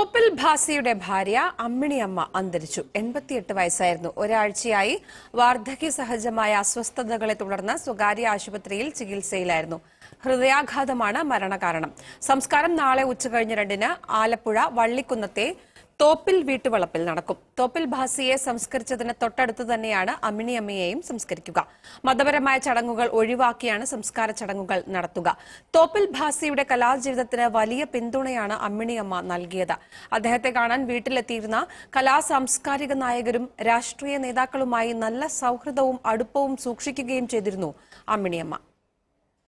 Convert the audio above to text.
തോപ്പിൽ ഭാസിയുടെ ഭാര്യ അമ്മിണിയമ്മ അന്തരിച്ചു എൺപത്തിയെട്ട് വയസ്സായിരുന്നു ഒരാഴ്ചയായി വാർദ്ധക്യ സഹജമായ അസ്വസ്ഥതകളെ തുടർന്ന് സ്വകാര്യ ആശുപത്രിയിൽ ചികിത്സയിലായിരുന്നു ഹൃദയാഘാതമാണ് മരണകാരണം സംസ്കാരം നാളെ ഉച്ചകഴിഞ്ഞ് രണ്ടിന് ആലപ്പുഴ വള്ളിക്കുന്നത്തെ തോപ്പിൽ വീട്ടുവളപ്പിൽ നടക്കും തോപ്പിൽ ഭാസിയെ സംസ്കരിച്ചതിന് തൊട്ടടുത്ത് തന്നെയാണ് അമ്മിണിയമ്മയെയും സംസ്കരിക്കുക മതപരമായ ചടങ്ങുകൾ ഒഴിവാക്കിയാണ് സംസ്കാര ചടങ്ങുകൾ നടത്തുക തോപ്പിൽ ഭാസിയുടെ കലാജീവിതത്തിന് വലിയ പിന്തുണയാണ് അമ്മിണിയമ്മ നൽകിയത് അദ്ദേഹത്തെ കാണാൻ വീട്ടിലെത്തിയിരുന്ന കലാ സാംസ്കാരിക നായകരും രാഷ്ട്രീയ നേതാക്കളുമായി നല്ല സൗഹൃദവും അടുപ്പവും സൂക്ഷിക്കുകയും ചെയ്തിരുന്നു അമ്മിണിയമ്മ